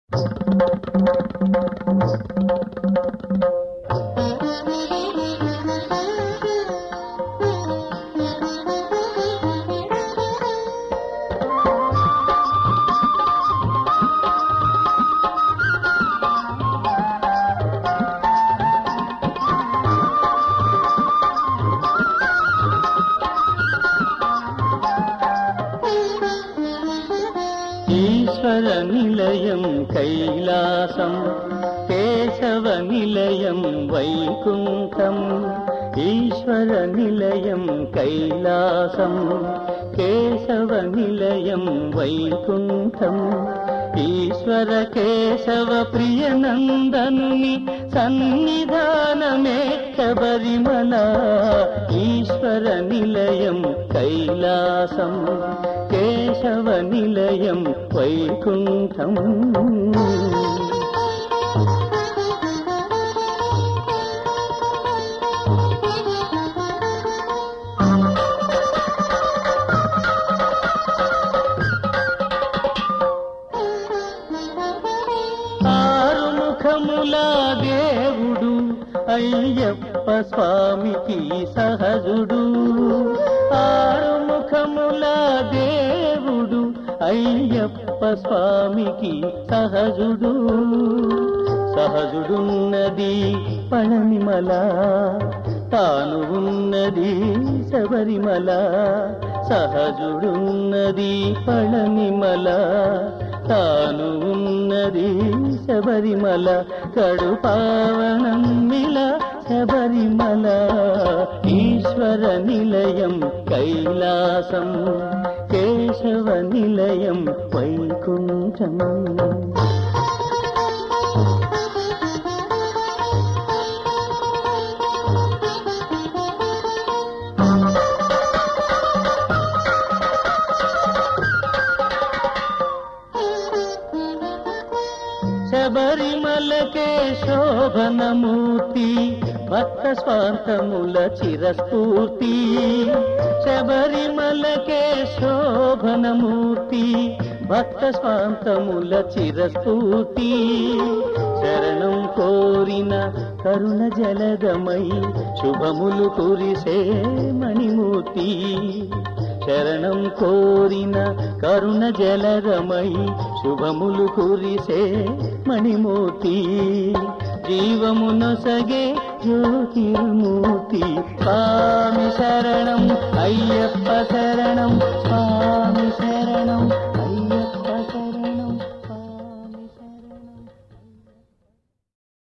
ఈశ్వర నిలయం కైలాసం కేశవ నిలయం వైకుంఠం ఈశ్వర నిలయం కైలాసం కేశవ నిలయం వైకుంఠం ఈశ్వర కేశవ ప్రియనందనుని సన్నిధానమే శబరిమల ఈశ్వర నిలయం కైలాసం కేశవ నిలయం వైకుంఠం ఆరు ముఖముల దేవుడు అయ్యప్ప స్వామికి సహజుడు ఆరు ముఖముల దేవుడు అయ్యప్ప స్వామికి సహజుడు సహజుడున్నది పళనిమల తాను ఉన్నది శబరిమల సహజుడున్నది పళనిమల తాను ఉన్నది శబరిమల కడు పావనం మిల శబరిమల ఈశ్వర నిలయం కైలాసం కేశవ నిలయం వైకుంఠం శబరిమలకే శోభనమూర్తి భక్త స్వాంతముల చిరస్ఫూర్తి శబరిమలకే శోభనమూర్తి భక్త స్వాంతముల చిరస్ఫూర్తి శరణం కోరిన కరుణ జలదమై శుభములు కురిసే మణిమూర్తి శరణం కోరిన కరుణ జలరమై శుభములు కురిసే మణిమూర్తి జీవమునొసగే జ్యోతిర్మూర్తి స్వామి శరణం అయ్యప్ప శరణం స్వామి శరణం